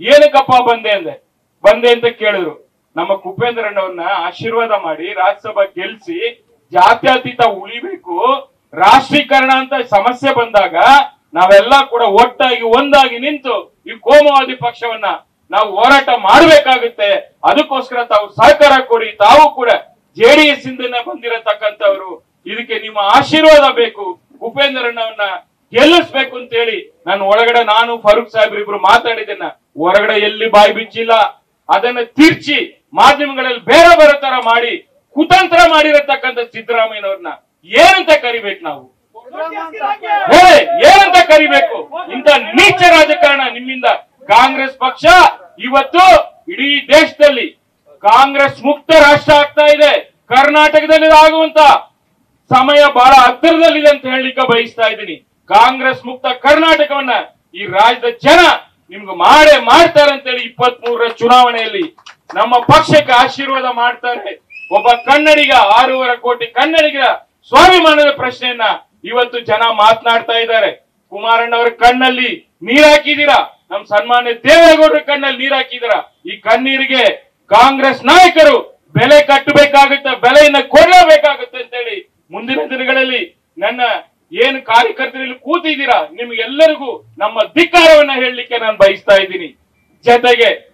ಏನಕ್ಕಪ್ಪ ಬಂದೆ ಅಂದೆ ಬಂದೆ ಅಂತ ಕೇಳಿದ್ರು ನಮ್ಮ ಕುಪೇಂದ್ರಣ್ಣವ್ರನ್ನ ಆಶೀರ್ವಾದ ಮಾಡಿ ರಾಜ್ಯಸಭಾ ಗೆಲ್ಸಿ ಜಾತ್ಯತೀತ ಉಳಿಬೇಕು ರಾಷ್ಟ್ರೀಕರಣ ಅಂತ ಸಮಸ್ಯೆ ಬಂದಾಗ ನಾವೆಲ್ಲ ಕೂಡ ಒಟ್ಟಾಗಿ ಒಂದಾಗಿ ನಿಂತು ಈ ಕೋಮುವಾದಿ ಪಕ್ಷವನ್ನ ನಾವು ಹೋರಾಟ ಮಾಡಬೇಕಾಗುತ್ತೆ ಅದಕ್ಕೋಸ್ಕರ ತಾವು ಸಹಕಾರ ಕೊಡಿ ತಾವು ಕೂಡ ಜೆಡಿಎಸ್ ಇಂದನೇ ಬಂದಿರತಕ್ಕಂಥವ್ರು ಇದಕ್ಕೆ ನಿಮ್ಮ ಆಶೀರ್ವಾದ ಬೇಕು ಉಪೇಂದ್ರಣ್ಣವನ್ನ ಗೆಲ್ಲಿಸ್ಬೇಕು ಅಂತ ಹೇಳಿ ನಾನು ಒಳಗಡೆ ನಾನು ಫರೂಕ್ ಸಾಹೇಬ್ರು ಇಬ್ರು ಮಾತಾಡಿದ್ದೇನ ಹೊರಗಡೆ ಎಲ್ಲಿ ಬಾಯಿ ಬಿಚ್ಚಿಲ್ಲ ಅದನ್ನ ತಿರ್ಚಿ ಮಾಧ್ಯಮಗಳಲ್ಲಿ ಬೇರೆ ಬೇರೆ ತರ ಮಾಡಿ ಕುತಂತ್ರ ಮಾಡಿರತಕ್ಕಂಥ ಸಿದ್ದರಾಮಯ್ಯನವ್ರನ್ನ ಏನಂತ ಕರಿಬೇಕು ನಾವು ಹೇಳಿ ಏನಂತ ಕರಿಬೇಕು ಇಂತ ನೀಚ ರಾಜಕಾರಣ ನಿಮ್ಮಿಂದ ಕಾಂಗ್ರೆಸ್ ಪಕ್ಷ ಇವತ್ತು ಇಡೀ ದೇಶದಲ್ಲಿ ಕಾಂಗ್ರೆಸ್ ಮುಕ್ತ ರಾಷ್ಟ್ರ ಆಗ್ತಾ ಇದೆ ಕರ್ನಾಟಕದಲ್ಲಿ ಆಗುವಂತ ಸಮಯ ಬಹಳ ಹತ್ತಿರದಲ್ಲಿದೆ ಅಂತ ಹೇಳಲಿಕ್ಕೆ ಬಯಸ್ತಾ ಇದ್ದೀನಿ ಕಾಂಗ್ರೆಸ್ ಮುಕ್ತ ಕರ್ನಾಟಕವನ್ನ ಈ ರಾಜ್ಯದ ಜನ ನಿಮ್ಗೆ ಮಾಡೇ ಮಾಡ್ತಾರೆ ಅಂತೇಳಿ ಇಪ್ಪತ್ತ್ ಮೂರರ ಚುನಾವಣೆಯಲ್ಲಿ ನಮ್ಮ ಪಕ್ಷಕ್ಕೆ ಆಶೀರ್ವಾದ ಮಾಡ್ತಾರೆ ಒಬ್ಬ ಕನ್ನಡಿಗ ಆರೂವರೆ ಕೋಟಿ ಕನ್ನಡಿಗರ ಸ್ವಾಭಿಮಾನದ ಪ್ರಶ್ನೆಯನ್ನ ಇವತ್ತು ಜನ ಮಾತನಾಡ್ತಾ ಇದ್ದಾರೆ ಕುಮಾರಣ್ಣವರ ಕಣ್ಣಲ್ಲಿ ನೀರ್ ಹಾಕಿದೀರಾ ನಮ್ ಸನ್ಮಾನ್ಯ ದೇವೇಗೌಡರ ಕಣ್ಣಲ್ಲಿ ನೀರ್ ಹಾಕಿದೀರಾ ಈ ಕಣ್ಣೀರಿಗೆ ಕಾಂಗ್ರೆಸ್ ನಾಯಕರು ಬೆಲೆ ಕಟ್ಟಬೇಕಾಗುತ್ತೆ ಬೆಲೆಯನ್ನ ಕೊಡಲೇಬೇಕಾಗುತ್ತೆ ಅಂತೇಳಿ ಮುಂದಿನ ದಿನಗಳಲ್ಲಿ ನನ್ನ ಏನು ಕಾರ್ಯಕರ್ತರಲ್ಲಿ ಕೂತಿದ್ದೀರಾ ನಿಮ್ಗೆಲ್ಲರಿಗೂ ನಮ್ಮ ಧಿಕ್ಕಾರವನ್ನ ಹೇಳಲಿಕ್ಕೆ ನಾನು ಬಯಸ್ತಾ ಇದ್ದೀನಿ ಜೊತೆಗೆ